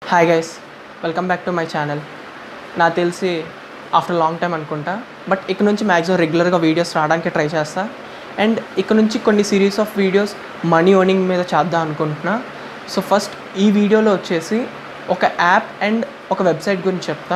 Hi guys welcome back to my channel నాకు తెలిసి after long time అనుకుంటా but ఇక్కడ నుంచి మ్యాక్సిమం రెగ్యులర్గా వీడియోస్ రావడానికి ట్రై చేస్తా అండ్ ఇక్కడ నుంచి కొన్ని series of videos money earning మీద చేద్దాం అనుకుంటున్నా సో ఫస్ట్ ఈ వీడియోలో వచ్చేసి ఒక యాప్ అండ్ ఒక వెబ్సైట్ గురించి చెప్తా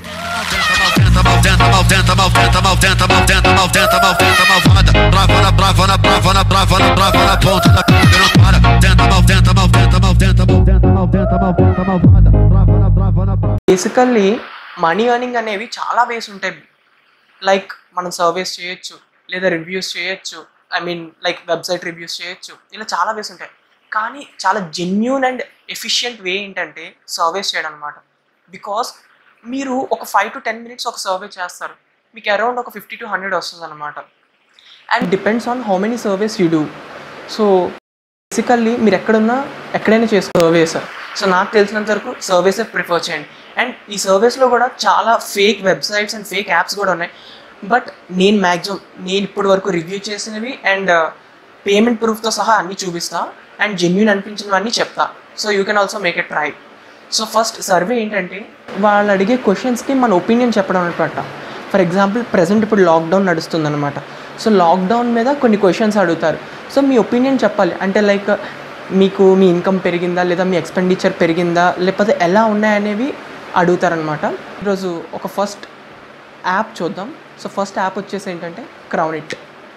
Tenta mal, tenta mal, tenta mal, tenta mal, tenta mal, tenta mal, tenta mal, malvada. Brava na, brava na, brava na, brava na, brava na ponta da pica, não para. Tenta mal, tenta mal, tenta mal, tenta mal, tenta mal, tenta mal, tenta malvada. Brava na, brava na, brava. Basically money earning అనేవి చాలా వేస్ ఉంటాయి like మనం service చేయొచ్చు లేదా reviews చేయొచ్చు I mean like website reviews చేయొచ్చు ఇలా చాలా వేస్ ఉంటాయి కానీ చాలా జెన్యున్ అండ్ ఎఫిషియంట్ వే ఏంటంటే సర్వీస్ చేయడం అనమాట బికాస్ మీరు ఒక ఫైవ్ టు టెన్ మినిట్స్ ఒక సర్వే చేస్తారు మీకు అరౌండ్ ఒక ఫిఫ్టీ టు హండ్రెడ్ వస్తుంది అనమాట and depends on how many service you do so basically మీరు ఎక్కడున్నా ఎక్కడైనా చేసుకో సర్వీస్ సో నాకు తెలిసినంత వరకు సర్వీసే ప్రిఫర్ చేయండి అండ్ ఈ సర్వీస్లో కూడా చాలా fake websites and fake apps కూడా ఉన్నాయి బట్ నేను మ్యాక్సిమం నేను ఇప్పటి వరకు రివ్యూ చేసినవి అండ్ పేమెంట్ ప్రూఫ్తో సహా అన్నీ చూపిస్తా అండ్ జెన్యున్ అనిపించినవన్నీ చెప్తా so you can also make a try so first survey ఏంటంటే వాళ్ళు అడిగే క్వశ్చన్స్కి మన ఒపీనియన్ చెప్పడం అనమాట ఫర్ ఎగ్జాంపుల్ ప్రజెంట్ ఇప్పుడు లాక్డౌన్ నడుస్తుందన్నమాట సో లాక్డౌన్ మీద కొన్ని క్వశ్చన్స్ అడుగుతారు సో మీ ఒపీనియన్ చెప్పాలి అంటే లైక్ మీకు మీ ఇన్కమ్ పెరిగిందా లేదా మీ ఎక్స్పెండిచర్ పెరిగిందా లేకపోతే ఎలా ఉన్నాయనేవి అడుగుతారనమాట ఈరోజు ఒక ఫస్ట్ యాప్ చూద్దాం సో ఫస్ట్ యాప్ వచ్చేసి ఏంటంటే క్రౌనిట్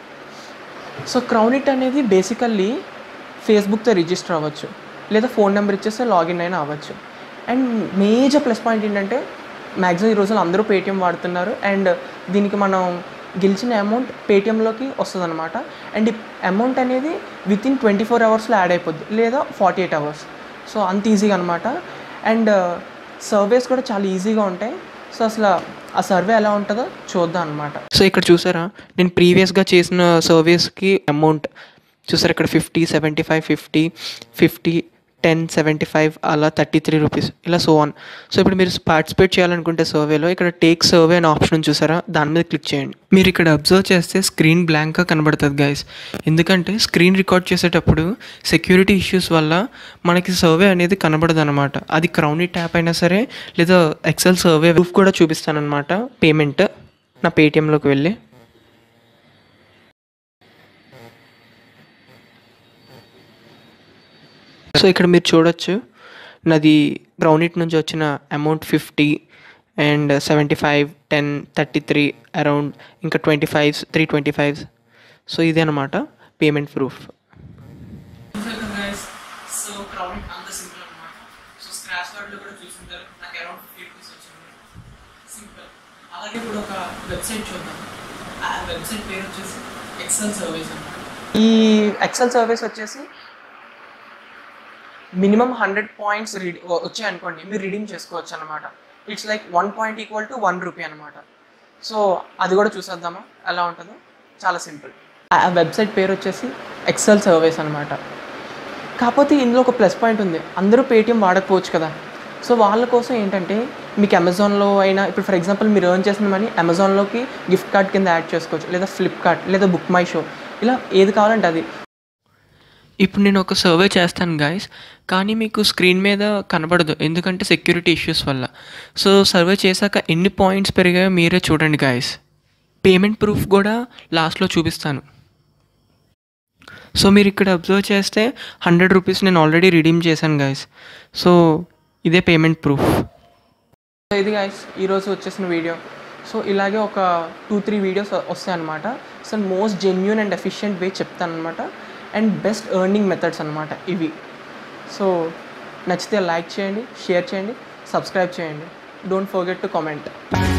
సో క్రౌనిట్ అనేది బేసికల్లీ ఫేస్బుక్తో రిజిస్టర్ అవ్వచ్చు లేదా ఫోన్ నెంబర్ ఇచ్చేస్తే లాగిన్ అయినా అవ్వచ్చు అండ్ మేజర్ ప్లస్ పాయింట్ ఏంటంటే మ్యాక్సిమం ఈ రోజుల్లో అందరూ పేటిఎం వాడుతున్నారు అండ్ దీనికి మనం గెలిచిన అమౌంట్ పేటిఎంలోకి వస్తుంది అనమాట అండ్ ఈ అమౌంట్ అనేది విత్ ఇన్ ట్వంటీ ఫోర్ అవర్స్లో యాడ్ అయిపోద్ది లేదా ఫార్టీ ఎయిట్ అవర్స్ సో అంత ఈజీగా అనమాట అండ్ సర్వేస్ కూడా చాలా ఈజీగా ఉంటాయి సో అసలు ఆ సర్వే ఎలా ఉంటుందో చూద్దాం అనమాట సో ఇక్కడ చూసారా నేను ప్రీవియస్గా చేసిన సర్వీస్కి అమౌంట్ చూసారా ఇక్కడ fifty seventy five fifty fifty ten seventy five అలా థర్టీ త్రీ రూపీస్ ఇలా సో ఆన్ సో ఇప్పుడు మీరు పార్టిసిపేట్ చేయాలనుకుంటే సర్వేలో ఇక్కడ టేక్ సర్వే అనే ఆప్షన్ చూసారా దాని మీద క్లిక్ చేయండి మీరు ఇక్కడ అబ్జర్వ్ చేస్తే స్క్రీన్ బ్లాంక్గా కనబడుతుంది గైస్ ఎందుకంటే స్క్రీన్ రికార్డ్ చేసేటప్పుడు సెక్యూరిటీ ఇష్యూస్ వల్ల మనకి సర్వే అనేది కనబడదు అనమాట అది క్రౌనీ ట్యాప్ అయినా సరే లేదా ఎక్సెల్ సర్వే ప్రూఫ్ కూడా చూపిస్తానమాట పేమెంట్ నా పేటిఎంలోకి వెళ్ళి సో ఇక్కడ మీరు చూడొచ్చు నాది గ్రౌండిట్ నుంచి వచ్చిన amount fifty and seventy five ten thirty three around ఇంకా twenty five three twenty five so ఇదే అనమాట పేమెంట్ ప్రూఫ్ సో క్రౌడ్ అంత సింపుల్ అనమాట సో స్క్రాచ్ కార్డ్లో కూడా చూసుంటారు నాకు అరౌండ్ ఫిఫ్టీ రూపీస్ వచ్చింది సింపుల్ అలాగే ఇప్పుడు ఒక వెబ్సైట్ చూద్దాం ఆ వెబ్సైట్ పేరు వచ్చేసి ఎక్సెల్ సర్వీస్ అనమాట ఈ ఎక్సెల్ సర్వీస్ వచ్చేసి మినిమం హండ్రెడ్ పాయింట్స్ రీడ్ వచ్చాయనుకోండి మీరు రీడింగ్ చేసుకోవచ్చు అనమాట it's like one point equal to one rupee అనమాట సో అది కూడా చూసేద్దామా ఎలా ఉంటుందో చాలా సింపుల్ ఆ వెబ్సైట్ పేరు వచ్చేసి ఎక్సెల్ సర్వీస్ అనమాట కాకపోతే ఇందులో ఒక ప్లస్ పాయింట్ ఉంది అందరూ పేటిఎం వాడకపోవచ్చు కదా సో వాళ్ళ కోసం ఏంటంటే మీకు అమెజాన్లో అయినా ఇప్పుడు ఫర్ ఎగ్జాంపుల్ మీరు ఎర్న్ చేసిన మనీ అమెజాన్లోకి గిఫ్ట్ కార్డ్ కింద యాడ్ చేసుకోవచ్చు లేదా ఫ్లిప్కార్ట్ లేదా బుక్ మై షో ఇలా ఏది కావాలంటే అది ఇప్పుడు నేను ఒక సర్వే చేస్తాను గాయస్ కానీ మీకు స్క్రీన్ మీద కనబడదు ఎందుకంటే సెక్యూరిటీ ఇష్యూస్ వల్ల సో సర్వే చేశాక ఎన్ని పాయింట్స్ పెరిగాయో మీరే చూడండి గాయస్ పేమెంట్ ప్రూఫ్ కూడా లాస్ట్లో చూపిస్తాను సో మీరు ఇక్కడ అబ్జర్వ్ చేస్తే హండ్రెడ్ రూపీస్ నేను ఆల్రెడీ రిడీమ్ చేశాను గాయస్ సో ఇదే పేమెంట్ ప్రూఫ్ సో ఇది గాయస్ ఈరోజు వచ్చేసిన వీడియో సో ఇలాగే ఒక టూ త్రీ వీడియోస్ వస్తాయి అనమాట so most genuine and efficient way చెప్తాను అనమాట అండ్ బెస్ట్ ఎర్నింగ్ మెథడ్స్ అనమాట ఇవి సో నచ్చితే లైక్ చేయండి షేర్ చేయండి సబ్స్క్రైబ్ చేయండి డోంట్ ఫర్గెట్ టు కామెంట్